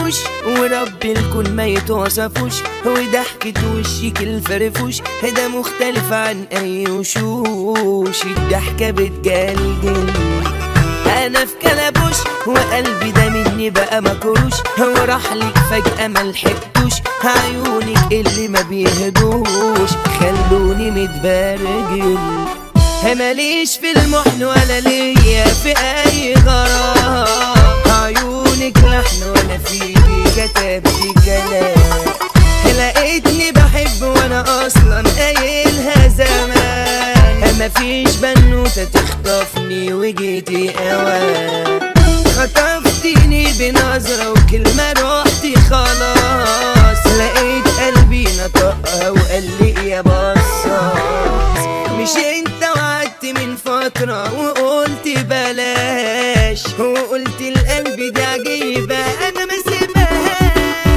بوش ورب الكون ما يتوصفوش وضحكة وشك الفرفوش ده مختلف عن اي وشوش الضحكة بتجلجل انا في كلبوش وقلبي ده مني بقى مكروش وراح لك فجأة ملحقتوش عيونك اللي ما بيهدوش خلوني متبرجل ماليش في المحن ولا ليا في اي غرام عيونك لحن وانا فيكي كتبت كلام لقيتني بحب وانا اصلا قايلها زمان مفيش بنوتة تخطفني وجيتي اوان خطفتيني بنظرة وكلمة روحتي خلاص لقيت قلبي نطقها وقال لي يا بصاص مش انت وعدت من فترة وقلت بلاش وقلت القلب دي عجيبة انا ما سيبهاش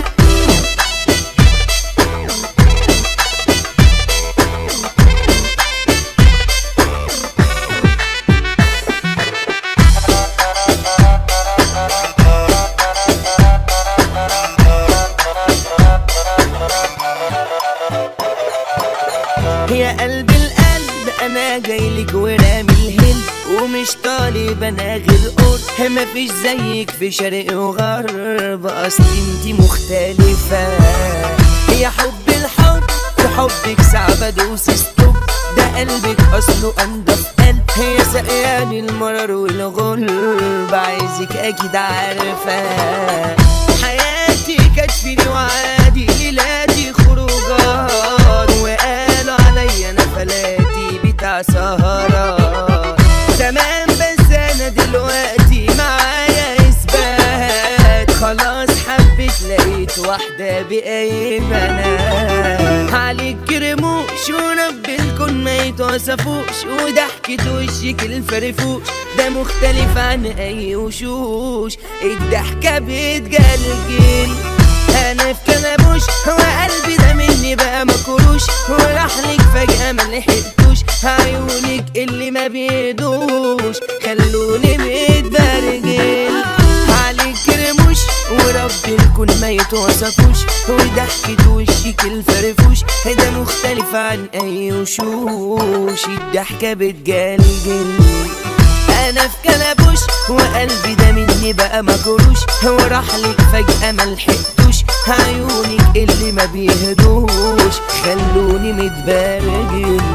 يا قلب القلب انا جايلك ورامي الهند ومش طالب انا غير قرب مفيش زيك في شرق وغرب اصل انتي مختلفة يا حب الحب في حبك صعب ادوس ستوب ده قلبك اصله انضف قلب هي سقياني المرر والغلب عايزك اكيد عارفة حياتي كانت فيني وعادي ليلاتي خروجات وقالوا عليا انا فلاتي بتاع سهرات تمام بس انا دلوقتي معايا اثبات خلاص حبيت لقيت واحدة بأي بنات عليك رموش ورب الكون ما يتوصفوش وضحكة وشك الفرفوش ده مختلف عن اي وشوش الضحكة بتجلجل انا في كلبوش هو قلبي ده مني بقى مكروش وراح لك فجأة ما لحقتوش عيونك اللي ما بيدوش خلوني متبرجل عليك رموش ورب الكون ما يتوصفوش وضحكة وشك الفرفوش ده مختلف عن اي وشوش الضحكة بتجلجل انا في كلبوش وقلبي ده مني بقى مجروش وراح لك فجأة ملحقتوش عيونك اللي ما بيهدوش خلوني متبرجل